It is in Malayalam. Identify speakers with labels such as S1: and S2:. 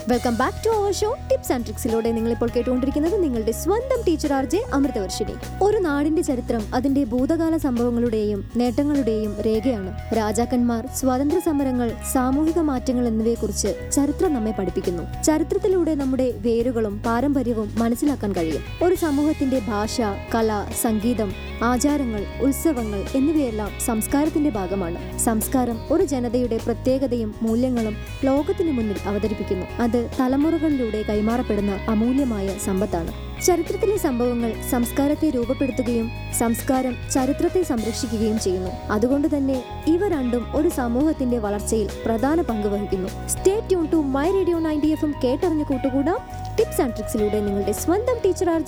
S1: welcome back to our show tips and ട്രിക്സിലൂടെ നിങ്ങൾ ഇപ്പോൾ കേട്ടുകൊണ്ടിരിക്കുന്നത് നിങ്ങളുടെ സ്വന്തം ടീച്ചർ ആർ ജെ അമൃതവർഷിനി ഒരു നാടിന്റെ ചരിത്രം അതിന്റെ ഭൂതകാല സംഭവങ്ങളുടെയും നേട്ടങ്ങളുടെയും രേഖയാണ് രാജാക്കന്മാർ സ്വാതന്ത്ര്യ സമരങ്ങൾ സാമൂഹിക മാറ്റങ്ങൾ എന്നിവയെക്കുറിച്ച് ചരിത്രം നമ്മെ പഠിപ്പിക്കുന്നു ചരിത്രത്തിലൂടെ നമ്മുടെ വേരുകളും പാരമ്പര്യവും മനസ്സിലാക്കാൻ കഴിയും ഒരു സമൂഹത്തിന്റെ ഭാഷ കല സംഗീതം ആചാരങ്ങൾ ഉത്സവങ്ങൾ എന്നിവയെല്ലാം സംസ്കാരത്തിന്റെ ഭാഗമാണ് സംസ്കാരം ഒരു ജനതയുടെ പ്രത്യേകതയും മൂല്യങ്ങളും ലോകത്തിനു മുന്നിൽ അവതരിപ്പിക്കുന്നു അത് തലമുറകളിലൂടെ കൈമാറപ്പെടുന്ന അമൂല്യമായ സമ്പത്താണ് ചരിത്രത്തിലെ സംഭവങ്ങൾ സംസ്കാരത്തെ രൂപപ്പെടുത്തുകയും സംസ്കാരം ചരിത്രത്തെ സംരക്ഷിക്കുകയും ചെയ്യുന്നു അതുകൊണ്ട് തന്നെ ഇവ രണ്ടും ഒരു സമൂഹത്തിന്റെ വളർച്ചയിൽ പ്രധാന പങ്ക് വഹിക്കുന്നു stay tune to my radio ninety F M കേട്ടറിഞ്ഞു കൂട്ടുകൂടാം ടിപ്സ് ആൻഡ് ട്രിക്സിലൂടെ നിങ്ങളുടെ സ്വന്തം ടീച്ചർ ആർ